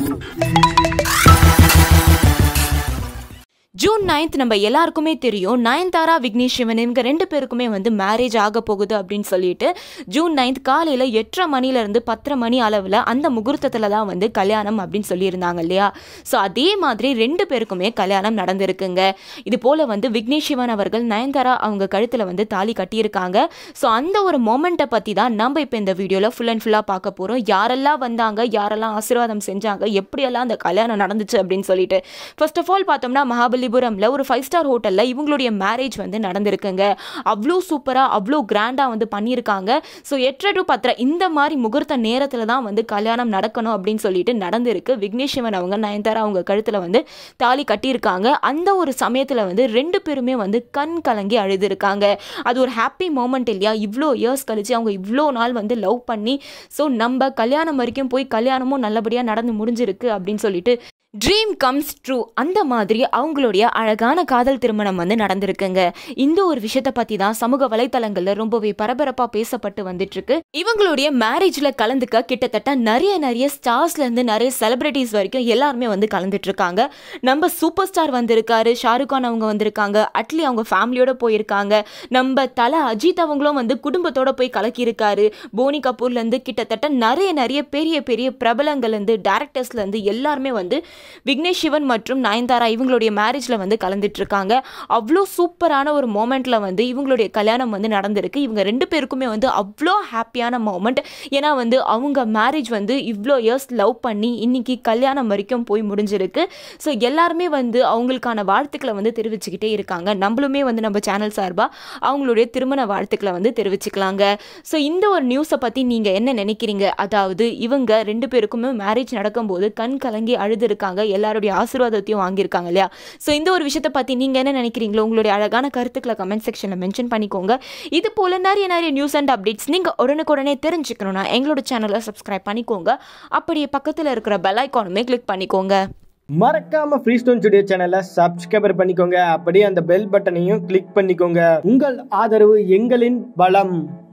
June ninth நம்ம எல்லாருக்குமே தெரியும் நயன்தாரா விக்னேஷ் சிவன் இவங்க ரெண்டு பேருக்குமே வந்து மேரேஜ் ஆக போகுது அப்படின்னு சொல்லிட்டு ஜூன் நைன்த் காலையில் எட்டரை மணிலேருந்து பத்தரை மணி அளவில் அந்த முகூர்த்தத்தில் தான் வந்து கல்யாணம் அப்படின்னு சொல்லியிருந்தாங்க இல்லையா ஸோ அதே மாதிரி ரெண்டு பேருக்குமே கல்யாணம் நடந்திருக்குங்க இது போல் வந்து விக்னேஷ் சிவன் அவர்கள் நயன்தாரா அவங்க கழுத்தில் வந்து தாலி கட்டியிருக்காங்க ஸோ அந்த ஒரு மொமெண்ட்டை பற்றி தான் நம்ம இப்போ இந்த வீடியோவில் ஃபுல் அண்ட் ஃபுல்லாக பார்க்க போகிறோம் யாரெல்லாம் வந்தாங்க யாரெல்லாம் ஆசீர்வாதம் செஞ்சாங்க எப்படியெல்லாம் அந்த கல்யாணம் நடந்துச்சு அப்படின்னு சொல்லிட்டு ஃபர்ஸ்ட் ஆஃப் ஆல் பார்த்தோம்னா மகாபலிபுரம்ல ஒரு ஃபைவ் ஸ்டார் ஹோட்டலில் இவங்களுடைய மேரேஜ் வந்து நடந்திருக்குங்க அவ்வளோ சூப்பராக அவ்வளோ கிராண்டாக வந்து பண்ணியிருக்காங்க ஸோ எட்டரை டு பத்தரை இந்த மாதிரி முகூர்த்த நேரத்தில் தான் வந்து கல்யாணம் நடக்கணும் அப்படின்னு சொல்லிட்டு நடந்திருக்கு விக்னேஷ் சிவன் அவங்க நயன்தாரா அவங்க கழுத்தில் வந்து தாலி கட்டியிருக்காங்க அந்த ஒரு சமயத்தில் வந்து ரெண்டு பேருமே வந்து கண் கலங்கி அழுதுருக்காங்க அது ஒரு ஹாப்பி மூமெண்ட் இல்லையா இவ்வளோ இயர்ஸ் கழிச்சு அவங்க இவ்வளோ நாள் வந்து லவ் பண்ணி ஸோ நம்ம கல்யாணம் வரைக்கும் போய் கல்யாணமும் நல்லபடியாக நடந்து முடிஞ்சிருக்கு அப்படின்னு சொல்லிட்டு ட்ரீம் கம்ஸ் ட்ரூ அந்த மாதிரி அவங்களுடைய அழகான காதல் திருமணம் வந்து நடந்திருக்குங்க இந்த ஒரு விஷயத்தை பற்றி தான் சமூக வலைத்தளங்களில் ரொம்பவே பரபரப்பாக பேசப்பட்டு வந்துட்டு இருக்கு இவங்களுடைய மேரேஜில் கலந்துக்க கிட்டத்தட்ட நிறைய நிறைய ஸ்டார்ஸ்லேருந்து நிறைய செலிபிரிட்டிஸ் வரைக்கும் எல்லாருமே வந்து கலந்துட்டு இருக்காங்க நம்ம சூப்பர் ஸ்டார் வந்திருக்காரு ஷாருக் கான் அவங்க வந்திருக்காங்க அட்லி அவங்க ஃபேமிலியோட போயிருக்காங்க நம்ம தல அஜித் அவங்களும் வந்து குடும்பத்தோட போய் கலக்கியிருக்காரு போனி கபூர்லேருந்து கிட்டத்தட்ட நிறைய நிறைய பெரிய பெரிய பிரபலங்கள்லேருந்து டேரக்டர்ஸ்லேருந்து எல்லாருமே வந்து விக்னேஷ் சிவன் மற்றும் நயன்தாரா இவங்களுடைய மேரேஜில் வந்து கலந்துட்டு இருக்காங்க அவ்வளோ சூப்பரான ஒரு மோமெண்ட்டில் வந்து இவங்களுடைய கல்யாணம் வந்து நடந்திருக்கு இவங்க ரெண்டு பேருக்குமே வந்து அவ்வளோ ஹாப்பியான மோமெண்ட் ஏன்னா வந்து அவங்க மேரேஜ் வந்து இவ்வளோ இயர்ஸ் லவ் பண்ணி இன்னைக்கு கல்யாணம் வரைக்கும் போய் முடிஞ்சிருக்கு ஸோ எல்லாருமே வந்து அவங்களுக்கான வாழ்த்துக்களை வந்து தெரிவிச்சுக்கிட்டே இருக்காங்க நம்மளுமே வந்து நம்ம சேனல் சார்பாக அவங்களுடைய திருமண வாழ்த்துக்களை வந்து தெரிவிச்சுக்கலாங்க ஸோ இந்த ஒரு நியூஸை பற்றி நீங்கள் என்ன நினைக்கிறீங்க அதாவது இவங்க ரெண்டு பேருக்குமே மேரேஜ் நடக்கும்போது கண் கலங்கி அழுதுருக்காங்க எல்லாருடைய ஆசீர்வாதத்தையும் வாங்கியிருக்காங்க இல்லையா ஸோ இந்த ஒரு விஷயத்தை பற்றி நீங்கள் என்ன நினைக்கிறீங்களோ உங்களுடைய அழகான கருத்துக்களை கமெண்ட் செக்ஷனில் மென்ஷன் பண்ணிக்கோங்க இது போல் நிறைய நிறைய நியூஸ் அண்ட் அப்டேட்ஸ் நீங்கள் உடனுக்குடனே தெரிஞ்சுக்கணும்னா எங்களோட சேனலை சப்ஸ்கிரைப் பண்ணிக்கோங்க அப்படியே பக்கத்தில் இருக்கிற பெல் ஐக்கானுமே கிளிக் பண்ணிக்கோங்க மறக்காம ஃப்ரீ ஸ்டோன் ஸ்டுடியோ சேனலை சப்ஸ்கிரைபர் பண்ணிக்கோங்க அப்படியே அந்த பெல் பட்டனையும் கிளிக் பண்ணிக்கோங்க உங்கள் ஆதரவு எங்களின் பலம்